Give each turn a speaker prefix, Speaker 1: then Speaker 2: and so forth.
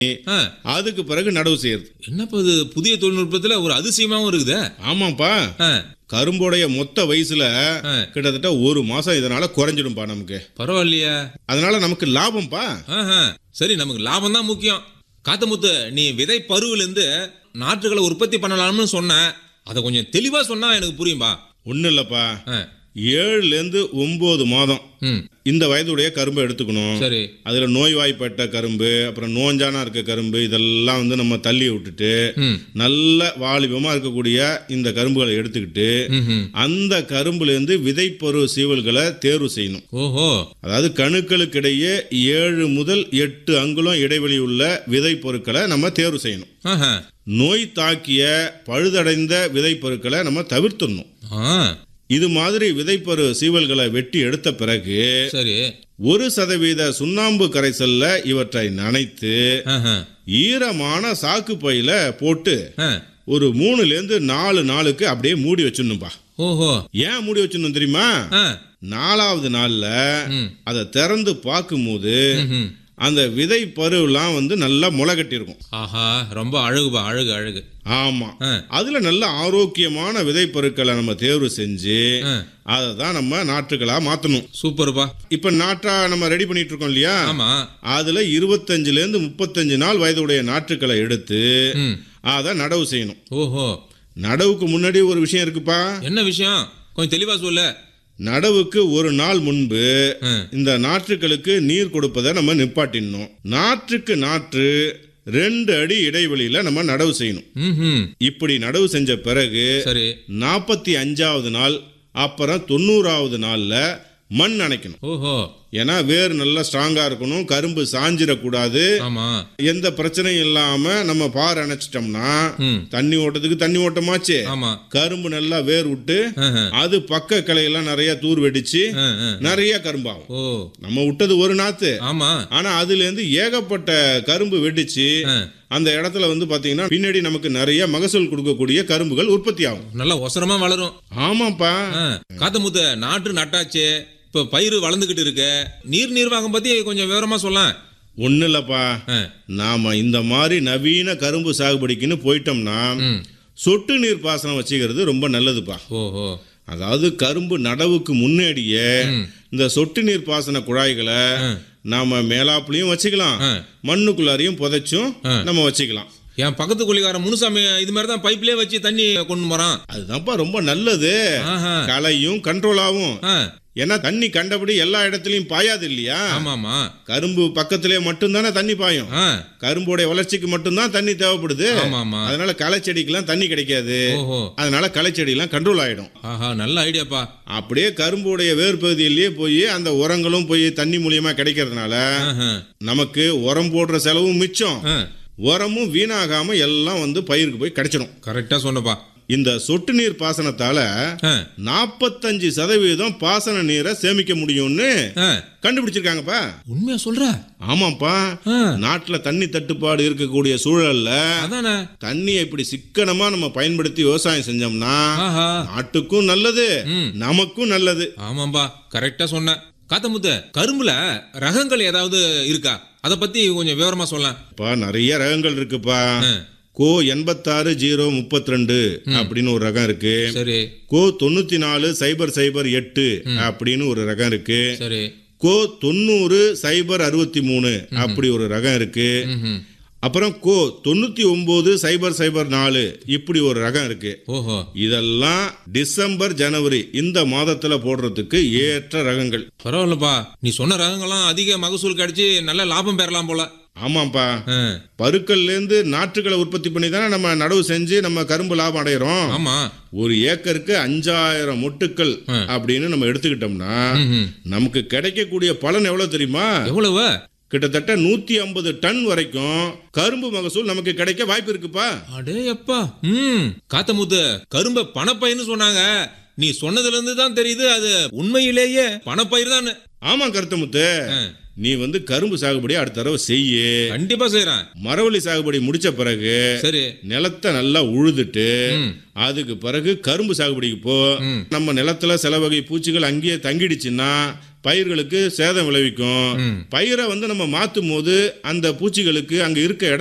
Speaker 1: ஆ,
Speaker 2: அதுக்கு பிறகு நடவு செய்யறது
Speaker 1: என்னப்பா இது புதிய தொழில்நுட்பத்துல ஒரு அதிசயமாவும் இருக்குதே
Speaker 2: ஆமாப்பா
Speaker 1: ஆ,
Speaker 2: கரும்போடைய மொத்த வயசுல
Speaker 1: ஆ.
Speaker 2: கிட்டத்தட்ட ஒரு மாசம் இதனால குறைஞ்சிடும்பா நமக்கு
Speaker 1: பரவாயில்லையே
Speaker 2: அதனால நமக்கு லாபம்ப்பா
Speaker 1: ஆஹா, சரி நமக்கு லாபம் தான் முக்கியம் காத்தமுத்து நீ விதை பருவிலிருந்து நாற்றுகளை உற்பத்தி பண்ணலாம்னு சொன்ன அதை கொஞ்சம் தெளிவா சொன்னா எனக்கு புரியும்பா
Speaker 2: ஒன்றும் இல்லைப்பா
Speaker 1: ஆ,
Speaker 2: ஏழுலேருந்து ஒம்பது மாதம்
Speaker 1: ம்
Speaker 2: இந்த வயதுடைய கரும்பை எடுத்துக்கணும்
Speaker 1: சரி
Speaker 2: அதில் நோய்வாய்ப்பட்ட கரும்பு அப்புறம் நோஞ்சானா இருக்க கரும்பு இதெல்லாம் வந்து நம்ம தள்ளி விட்டுட்டு
Speaker 1: ம்
Speaker 2: நல்ல வாலிபமாக இருக்கக்கூடிய இந்த கரும்புகளை எடுத்துக்கிட்டு
Speaker 1: ம்ஹும்.
Speaker 2: அந்த கரும்புலேருந்து விதைப்பரு சீவல்களை தேர்வு செய்யணும்
Speaker 1: ஓஹோ
Speaker 2: அதாவது கணுக்களுக்கிடையே ஏழு முதல் எட்டு அங்குலம் இடைவெளி உள்ள விதை பொருட்களை நம்ம தேர்வு செய்யணும்
Speaker 1: ஆஹா.
Speaker 2: நோய் தாக்கிய பழுதடைந்த விதை பொருட்களை நம்ம தவிர்த்துடணும்
Speaker 1: ஆ
Speaker 2: இது மாதிரி விதைப்பரு சீவல்களை வெட்டி எடுத்த பிறகு
Speaker 1: சரி
Speaker 2: ஒரு சதவீத சுண்ணாம்பு கரைசல்ல இவற்றை நனைத்து
Speaker 1: ஆஹா.
Speaker 2: ஈரமான சாக்கு பையில போட்டு
Speaker 1: ஆ.
Speaker 2: ஒரு மூணுலேருந்து நாலு நாளுக்கு அப்படியே மூடி வச்சிடணும்பா
Speaker 1: ஓஹோ
Speaker 2: ஏன் மூடி வச்சிடணும் தெரியுமா
Speaker 1: ஆ.
Speaker 2: நாலாவது நாள்ல
Speaker 1: ம்.
Speaker 2: அதை திறந்து பார்க்கும்போது
Speaker 1: ம்ஹும்.
Speaker 2: அந்த விதை பருவெல்லாம் வந்து நல்லா முளை கட்டியிருக்கும்
Speaker 1: ஆஹா ரொம்ப அழகுபா அழகு அழகு
Speaker 2: ஆமா
Speaker 1: ஆ.
Speaker 2: அதுல நல்ல ஆரோக்கியமான விதை பொருட்களை நம்ம தேர்வு செஞ்சு
Speaker 1: ஆ.
Speaker 2: அதை தான் நம்ம நாற்றுகளா மாத்தணும்
Speaker 1: சூப்பர்ப்பா
Speaker 2: இப்ப நாற்றா நம்ம ரெடி பண்ணிட்டு இருக்கோம் இல்லையா
Speaker 1: ஆமா
Speaker 2: அதுல இருபத்தஞ்சுல இருந்து முப்பத்தஞ்சு நாள் வயதுடைய நாற்றுக்களை எடுத்து
Speaker 1: ம்
Speaker 2: அதை நடவு செய்யணும்
Speaker 1: ஓஹோ
Speaker 2: நடவுக்கு முன்னாடி ஒரு விஷயம் இருக்குப்பா
Speaker 1: என்ன விஷயம் கொஞ்சம் தெளிவா சொல்லு
Speaker 2: நடவுக்கு ஒரு நாள் முன்பு
Speaker 1: ஆ.
Speaker 2: இந்த நாற்றுகளுக்கு நீர் கொடுப்பதை நம்ம நிப்பாட்டிடணும் நாற்றுக்கு நாற்று ரெண்டு அடி இடைவெளியில நம்ம நடவு செய்யணும்
Speaker 1: ம்ஹும்.
Speaker 2: இப்படி நடவு செஞ்ச பிறகு
Speaker 1: சரி
Speaker 2: நாற்பத்தி அஞ்சாவது நாள் அப்புறம் தொண்ணூறாவது நாள்ல மண் அணைக்கணும்
Speaker 1: ஓஹோ
Speaker 2: ஏன்னா வேர் நல்லா ஸ்ட்ராங்கா இருக்கணும் கரும்பு சாஞ்சிடக்கூடாது
Speaker 1: ஆமா
Speaker 2: எந்த பிரச்சனையும் இல்லாம நம்ம பார் அணைச்சிட்டோம்னா
Speaker 1: ம்
Speaker 2: தண்ணி ஓட்டத்துக்கு தண்ணி ஓட்டமாச்சு
Speaker 1: ஆமா
Speaker 2: கரும்பு நல்லா வேர் விட்டு
Speaker 1: ஆஹா.
Speaker 2: அது பக்க கிளையெல்லாம் நிறைய தூர் வெடிச்சு
Speaker 1: ஆ, ஆ.
Speaker 2: நிறைய கரும்பாகும்
Speaker 1: ஓ
Speaker 2: நம்ம விட்டது ஒரு நாத்து
Speaker 1: ஆமா
Speaker 2: ஆனா அதுல இருந்து ஏகப்பட்ட கரும்பு வெடிச்சு
Speaker 1: ஆ.
Speaker 2: அந்த இடத்துல வந்து பாத்தீங்கன்னா பின்னாடி நமக்கு நிறைய மகசூல் கொடுக்கக்கூடிய கரும்புகள் உற்பத்தி ஆகும்
Speaker 1: நல்லா ஒசரமா வளரும்
Speaker 2: ஆமாப்பா
Speaker 1: ஆ, காத்தமுத்து நாற்று நட்டாச்சு இப்ப பயிர் வளர்ந்துகிட்டு இருக்கு நீர் நிர்வாகம் பத்தி கொஞ்சம் விவரமா சொல்லலாம்
Speaker 2: ஒண்ணு இல்லப்பா
Speaker 1: ஆ,
Speaker 2: நாம இந்த மாதிரி நவீன கரும்பு சாகுபடிக்குன்னு போயிட்டோம்னா
Speaker 1: ம்.
Speaker 2: சொட்டு நீர் பாசனம் வச்சுக்கிறது ரொம்ப நல்லதுப்பா
Speaker 1: ஓஹோ
Speaker 2: அதாவது கரும்பு நடவுக்கு முன்னாடியே
Speaker 1: ம்.
Speaker 2: இந்த சொட்டு நீர் பாசன குழாய்களை
Speaker 1: ஆ.
Speaker 2: நாம மேலாப்புலயும் வச்சுக்கலாம்
Speaker 1: ஆ.
Speaker 2: மண்ணுக்குள்ளாரையும் புதைச்சும்
Speaker 1: ஆ.
Speaker 2: நம்ம வச்சுக்கலாம்
Speaker 1: என் பக்கத்து கொள்ளிக்காரன் முனுசாமி இது மாதிரி தான் பைப்லயே வச்சு தண்ணி கொண்டு போறான்
Speaker 2: அதுதான்ப்பா ரொம்ப நல்லது
Speaker 1: ஆஹா.
Speaker 2: களையும் கண்ட்ரோல் ஆகும்
Speaker 1: ஆ,
Speaker 2: ஏன்னா தண்ணி கண்டபடி எல்லா இடத்துலயும் பாயாது இல்லையா
Speaker 1: ஆமாமா
Speaker 2: கரும்பு பக்கத்திலே மட்டும்தானே தண்ணி பாயும்
Speaker 1: ஆ,
Speaker 2: கரும்போடைய வளர்ச்சிக்கு மட்டும்தான் தண்ணி தேவைப்படுது
Speaker 1: ஆமாமா
Speaker 2: அதனால களை செடிக்கெல்லாம் தண்ணி கிடைக்காது
Speaker 1: ஓஹோ
Speaker 2: அதனால களை செடியெல்லாம் கண்ட்ரோல் ஆயிடும்
Speaker 1: ஆஹா நல்ல ஐடியாப்பா
Speaker 2: அப்படியே கரும்புடைய வேர் பகுதியிலேயே போய் அந்த உரங்களும் போய் தண்ணி மூலியமா கிடைக்கிறதுனால
Speaker 1: ஆஹா.
Speaker 2: நமக்கு உரம் போடுற செலவும் மிச்சம்
Speaker 1: ஆ,
Speaker 2: உரமும் வீணாகாம எல்லாம் வந்து பயிருக்கு போய் கிடைச்சிடும்
Speaker 1: கரெக்டா சொன்னப்பா
Speaker 2: இந்த சொட்டு நீர் பாசனத்தால
Speaker 1: ஆ,
Speaker 2: நாற்பத்தஞ்சு சதவீதம் பாசன நீரை சேமிக்க முடியும்னு
Speaker 1: ஆ,
Speaker 2: கண்டுபிடிச்சிருக்காங்கப்பா
Speaker 1: உண்மையா சொல்ற
Speaker 2: ஆமாப்பா
Speaker 1: ஆ,
Speaker 2: நாட்டுல தண்ணி தட்டுப்பாடு இருக்கக்கூடிய சூழல்ல
Speaker 1: அதானே
Speaker 2: தண்ணியை இப்படி சிக்கனமா நம்ம பயன்படுத்தி விவசாயம் செஞ்சோம்னா
Speaker 1: ஆஹா
Speaker 2: நாட்டுக்கும் நல்லது
Speaker 1: ம்.
Speaker 2: நமக்கும் நல்லது
Speaker 1: ஆமாம்பா கரெக்டா சொன்ன காத்தமுத்து கரும்புல ரகங்கள் ஏதாவது இருக்கா அத பத்தி கொஞ்சம் விவரமா சொல்ல
Speaker 2: இப்ப நிறைய ரகங்கள் இருக்குப்பா கோ எண்பத்தாறு ஜீரோ முப்பத்தி ரெண்டு அப்படின்னு ஒரு ரகம் இருக்கு
Speaker 1: சரி
Speaker 2: கோ தொண்ணூத்தி நாலு சைபர் சைபர் எட்டு அப்படின்னு ஒரு ரகம் இருக்கு
Speaker 1: சரி
Speaker 2: கோ தொண்ணூறு சைபர் அறுபத்தி மூணு அப்படி ஒரு ரகம் இருக்கு
Speaker 1: ம்ஹும்.
Speaker 2: அப்புறம் கோ தொண்ணூத்தி ஒன்பது சைபர் சைபர் நாலு இப்படி ஒரு ரகம் இருக்கு
Speaker 1: ஓஹோ
Speaker 2: இதெல்லாம் டிசம்பர் ஜனவரி இந்த மாதத்துல போடுறதுக்கு ஏற்ற ரகங்கள்
Speaker 1: பரவாயில்லப்பா நீ சொன்ன ரகங்கள்லாம் அதிக மகசூல் கிடைச்சு நல்ல லாபம் பெறலாம் போல
Speaker 2: ஆமாப்பா
Speaker 1: ஆ,
Speaker 2: பருக்கள்ல இருந்து நாற்றுகளை உற்பத்தி பண்ணி தானே நம்ம நடவு செஞ்சு நம்ம கரும்பு லாபம் அடைகிறோம்
Speaker 1: ஆமா
Speaker 2: ஒரு ஏக்கருக்கு அஞ்சாயிரம் மொட்டுக்கள் அப்படின்னு நம்ம எடுத்துக்கிட்டோம்னா
Speaker 1: ம்ஹும்.
Speaker 2: நமக்கு கிடைக்கக்கூடிய பலன் எவ்வளவு தெரியுமா
Speaker 1: எவ்வளவு
Speaker 2: கிட்டத்தட்ட நூத்தி ஐம்பது டன் வரைக்கும் கரும்பு மகசூல் நமக்கு கிடைக்க வாய்ப்பு இருக்குப்பா
Speaker 1: அடே அப்பா ம் காத்தமுத்து கரும்ப பணப்பயிர்னு சொன்னாங்க நீ சொன்னதுல இருந்து தான் தெரியுது அது உண்மையிலேயே பணப்பயிர் தான்
Speaker 2: ஆமா கருத்தமுத்து நீ வந்து கரும்பு சாகுபடி அடுத்த தடவை செய்யு
Speaker 1: கண்டிப்பா செய்யறேன்
Speaker 2: மரவள்ளி சாகுபடி முடிச்ச பிறகு
Speaker 1: சரி
Speaker 2: நிலத்தை நல்லா உழுதுட்டு
Speaker 1: ம்.
Speaker 2: அதுக்கு பிறகு கரும்பு சாகுபடிக்கு போ
Speaker 1: ம்.
Speaker 2: நம்ம நிலத்துல சில வகை பூச்சிகள் அங்கேயே தங்கிடுச்சுன்னா பயிர்களுக்கு சேதம் விளைவிக்கும்
Speaker 1: ம்.
Speaker 2: பயிரை வந்து நம்ம மாற்றும் போது அந்த பூச்சிகளுக்கு அங்கே இருக்க